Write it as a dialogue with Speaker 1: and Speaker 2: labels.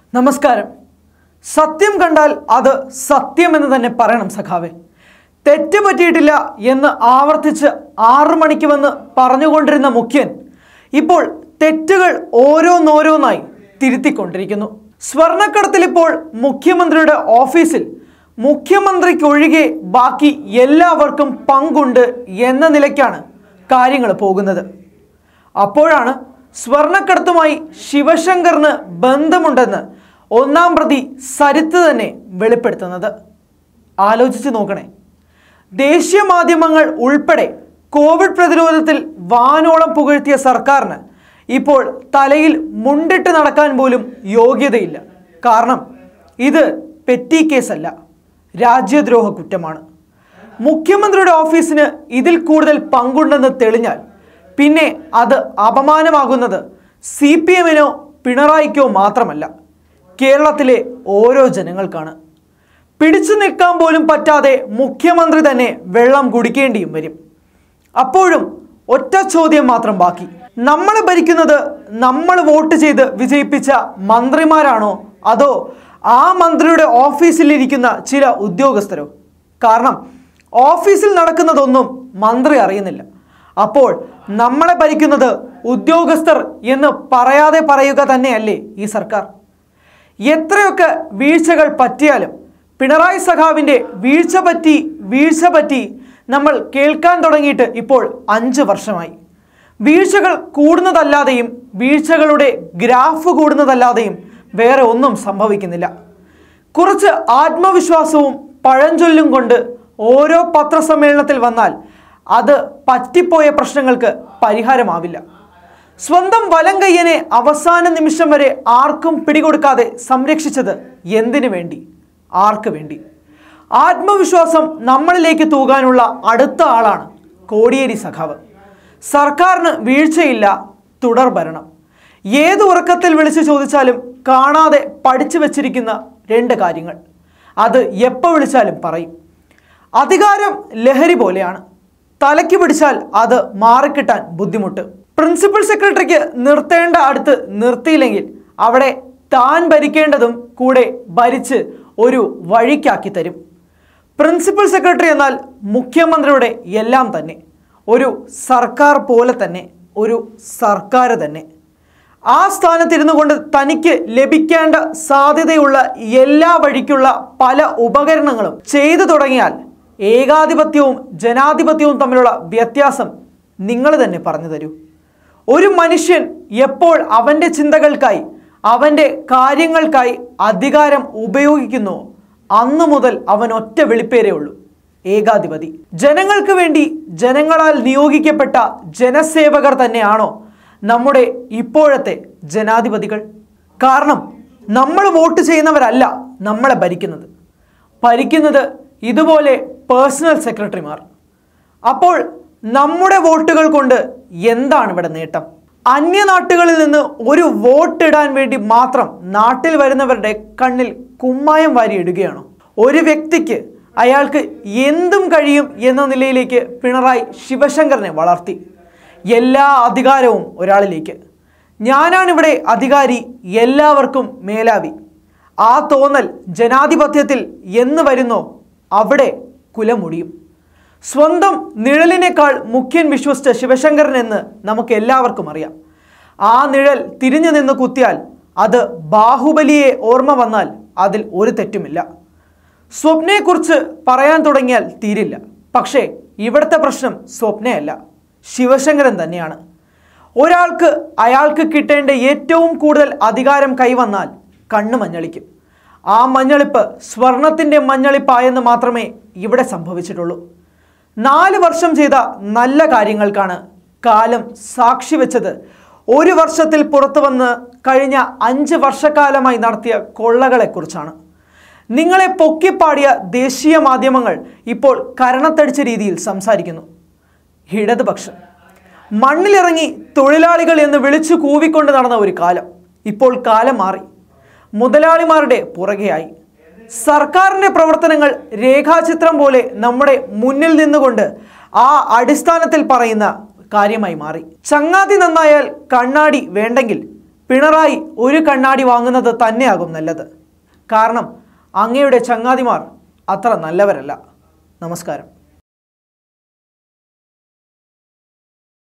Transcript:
Speaker 1: നമസ്കാരം സത്യം കണ്ടാൽ അത് സത്യമെന്ന് തന്നെ പറയണം സഖാവെ തെറ്റ് പറ്റിയിട്ടില്ല എന്ന് ആവർത്തിച്ച് ആറു മണിക്ക് വന്ന് പറഞ്ഞുകൊണ്ടിരുന്ന മുഖ്യൻ ഇപ്പോൾ തെറ്റുകൾ ഓരോന്നോരോന്നായി തിരുത്തിക്കൊണ്ടിരിക്കുന്നു സ്വർണ്ണക്കടത്തിൽ ഇപ്പോൾ മുഖ്യമന്ത്രിയുടെ ഓഫീസിൽ മുഖ്യമന്ത്രിക്കൊഴികെ ബാക്കി എല്ലാവർക്കും പങ്കുണ്ട് എന്ന നിലയ്ക്കാണ് കാര്യങ്ങൾ പോകുന്നത് അപ്പോഴാണ് സ്വർണ്ണക്കടത്തുമായി ശിവശങ്കറിന് ബന്ധമുണ്ടെന്ന് ഒന്നാം പ്രതി സരിത്ത് തന്നെ വെളിപ്പെടുത്തുന്നത് ആലോചിച്ച് നോക്കണേ ദേശീയ മാധ്യമങ്ങൾ ഉൾപ്പെടെ കോവിഡ് പ്രതിരോധത്തിൽ വാനോളം പുകഴ്ത്തിയ സർക്കാരിന് ഇപ്പോൾ തലയിൽ മുണ്ടിട്ട് നടക്കാൻ പോലും യോഗ്യതയില്ല കാരണം ഇത് പെറ്റി കേസല്ല രാജ്യദ്രോഹ കുറ്റമാണ് മുഖ്യമന്ത്രിയുടെ ഓഫീസിന് ഇതിൽ കൂടുതൽ പങ്കുണ്ടെന്ന് തെളിഞ്ഞാൽ പിന്നെ അത് അപമാനമാകുന്നത് സി പി എമ്മിനോ പിണറായിക്കോ മാത്രമല്ല കേരളത്തിലെ ഓരോ ജനങ്ങൾക്കാണ് പിടിച്ചു നിൽക്കാൻ പോലും പറ്റാതെ മുഖ്യമന്ത്രി തന്നെ വെള്ളം കുടിക്കേണ്ടിയും വരും അപ്പോഴും ഒറ്റ ചോദ്യം മാത്രം ബാക്കി നമ്മൾ ഭരിക്കുന്നത് നമ്മൾ വോട്ട് ചെയ്ത് വിജയിപ്പിച്ച മന്ത്രിമാരാണോ അതോ ആ മന്ത്രിയുടെ ഓഫീസിലിരിക്കുന്ന ചില ഉദ്യോഗസ്ഥരോ കാരണം ഓഫീസിൽ നടക്കുന്നതൊന്നും മന്ത്രി അറിയുന്നില്ല അപ്പോൾ നമ്മളെ ഭരിക്കുന്നത് ഉദ്യോഗസ്ഥർ എന്ന് പറയാതെ പറയുക തന്നെയല്ലേ ഈ സർക്കാർ എത്രയൊക്കെ വീഴ്ചകൾ പറ്റിയാലും പിണറായി സഖാവിൻ്റെ വീഴ്ച പറ്റി വീഴ്ച പറ്റി നമ്മൾ കേൾക്കാൻ തുടങ്ങിയിട്ട് ഇപ്പോൾ അഞ്ച് വർഷമായി വീഴ്ചകൾ കൂടുന്നതല്ലാതെയും വീഴ്ചകളുടെ ഗ്രാഫ് കൂടുന്നതല്ലാതെയും വേറെ ഒന്നും സംഭവിക്കുന്നില്ല കുറച്ച് ആത്മവിശ്വാസവും പഴഞ്ചൊല്ലും കൊണ്ട് ഓരോ പത്രസമ്മേളനത്തിൽ വന്നാൽ അത് പറ്റിപ്പോയ പ്രശ്നങ്ങൾക്ക് പരിഹാരമാവില്ല സ്വന്തം വലം കയ്യനെ അവസാന നിമിഷം വരെ ആർക്കും പിടികൊടുക്കാതെ സംരക്ഷിച്ചത് എന്തിനു വേണ്ടി ആർക്ക് വേണ്ടി ആത്മവിശ്വാസം നമ്മളിലേക്ക് തൂകാനുള്ള അടുത്ത ആളാണ് കോടിയേരി സഖാവ് സർക്കാരിന് വീഴ്ചയില്ല തുടർ ഭരണം ഏത് ഉറക്കത്തിൽ വിളിച്ചു ചോദിച്ചാലും കാണാതെ പഠിച്ചു വച്ചിരിക്കുന്ന രണ്ട് കാര്യങ്ങൾ അത് എപ്പോൾ വിളിച്ചാലും പറയും അധികാരം ലഹരി പോലെയാണ് തലയ്ക്ക് പിടിച്ചാൽ അത് മാറിക്കിട്ടാൻ ബുദ്ധിമുട്ട് പ്രിൻസിപ്പൽ സെക്രട്ടറിക്ക് നിർത്തേണ്ട അടുത്ത് നിർത്തിയില്ലെങ്കിൽ അവിടെ താൻ ഭരിക്കേണ്ടതും കൂടെ ഭരിച്ച് ഒരു വഴിക്കാക്കി തരും പ്രിൻസിപ്പൽ സെക്രട്ടറി എന്നാൽ മുഖ്യമന്ത്രിയുടെ എല്ലാം തന്നെ ഒരു സർക്കാർ പോലെ തന്നെ ഒരു സർക്കാർ തന്നെ ആ സ്ഥാനത്തിരുന്നു കൊണ്ട് തനിക്ക് ലഭിക്കേണ്ട സാധ്യതയുള്ള എല്ലാ വഴിക്കുള്ള പല ഉപകരണങ്ങളും ചെയ്തു തുടങ്ങിയാൽ ഏകാധിപത്യവും ജനാധിപത്യവും തമ്മിലുള്ള വ്യത്യാസം നിങ്ങൾ തന്നെ പറഞ്ഞു തരൂ ഒരു മനുഷ്യൻ എപ്പോൾ അവൻ്റെ ചിന്തകൾക്കായി അവൻ്റെ കാര്യങ്ങൾക്കായി അധികാരം ഉപയോഗിക്കുന്നു അന്നു മുതൽ അവൻ ഒറ്റ വെളിപ്പേരേ ഉള്ളൂ ഏകാധിപതി ജനങ്ങൾക്ക് വേണ്ടി ജനങ്ങളാൽ നിയോഗിക്കപ്പെട്ട ജനസേവകർ തന്നെയാണോ നമ്മുടെ ഇപ്പോഴത്തെ ജനാധിപതികൾ കാരണം നമ്മൾ വോട്ട് ചെയ്യുന്നവരല്ല നമ്മളെ ഭരിക്കുന്നത് ഭരിക്കുന്നത് ഇതുപോലെ പേഴ്സണൽ സെക്രട്ടറിമാർ അപ്പോൾ നമ്മുടെ വോട്ടുകൾ കൊണ്ട് എന്താണ് ഇവിടെ നേട്ടം അന്യനാട്ടുകളിൽ നിന്ന് ഒരു വോട്ടിടാൻ വേണ്ടി മാത്രം നാട്ടിൽ വരുന്നവരുടെ കണ്ണിൽ കുമ്മായം വാരി ഇടുകയാണോ ഒരു വ്യക്തിക്ക് അയാൾക്ക് എന്തും കഴിയും എന്ന നിലയിലേക്ക് പിണറായി ശിവശങ്കറിനെ വളർത്തി എല്ലാ അധികാരവും ഒരാളിലേക്ക് ഞാനാണിവിടെ അധികാരി എല്ലാവർക്കും മേലാവി ആ തോന്നൽ ജനാധിപത്യത്തിൽ എന്ന് വരുന്നോ അവിടെ കുലമുടിയും സ്വന്തം നിഴലിനേക്കാൾ മുഖ്യൻ വിശ്വസിച്ച ശിവശങ്കരൻ എന്ന് നമുക്ക് എല്ലാവർക്കും അറിയാം ആ നിഴൽ തിരിഞ്ഞു നിന്ന് കുത്തിയാൽ അത് ബാഹുബലിയെ ഓർമ്മ വന്നാൽ അതിൽ ഒരു തെറ്റുമില്ല സ്വപ്നയെക്കുറിച്ച് പറയാൻ തുടങ്ങിയാൽ തീരില്ല പക്ഷേ ഇവിടുത്തെ പ്രശ്നം സ്വപ്നയല്ല ശിവശങ്കരൻ തന്നെയാണ് ഒരാൾക്ക് അയാൾക്ക് കിട്ടേണ്ട ഏറ്റവും കൂടുതൽ അധികാരം കൈവന്നാൽ കണ്ണ് മഞ്ഞളിക്കും ആ മഞ്ഞളിപ്പ് സ്വർണത്തിൻ്റെ മഞ്ഞളിപ്പായെന്ന് മാത്രമേ ഇവിടെ സംഭവിച്ചിട്ടുള്ളൂ നാല് വർഷം ചെയ്ത നല്ല കാര്യങ്ങൾക്കാണ് കാലം സാക്ഷി വെച്ചത് ഒരു വർഷത്തിൽ പുറത്തു വന്ന് കഴിഞ്ഞ അഞ്ച് വർഷക്കാലമായി നടത്തിയ കൊള്ളകളെക്കുറിച്ചാണ് നിങ്ങളെ പൊക്കിപ്പാടിയ ദേശീയ മാധ്യമങ്ങൾ ഇപ്പോൾ കരണത്തടിച്ച രീതിയിൽ സംസാരിക്കുന്നു ഇടതുപക്ഷം മണ്ണിലിറങ്ങി തൊഴിലാളികൾ എന്ന് വിളിച്ചു കൂവിക്കൊണ്ട് നടന്ന ഒരു കാലം ഇപ്പോൾ കാലം മാറി മുതലാളിമാരുടെ പുറകെയായി സർക്കാരിൻ്റെ പ്രവർത്തനങ്ങൾ രേഖാചിത്രം പോലെ നമ്മുടെ മുന്നിൽ നിന്നുകൊണ്ട് ആ അടിസ്ഥാനത്തിൽ പറയുന്ന കാര്യമായി മാറി ചങ്ങാതി നന്നായാൽ കണ്ണാടി വേണ്ടെങ്കിൽ പിണറായി ഒരു കണ്ണാടി വാങ്ങുന്നത് തന്നെയാകും നല്ലത് കാരണം അങ്ങയുടെ ചങ്ങാതിമാർ അത്ര നല്ലവരല്ല നമസ്കാരം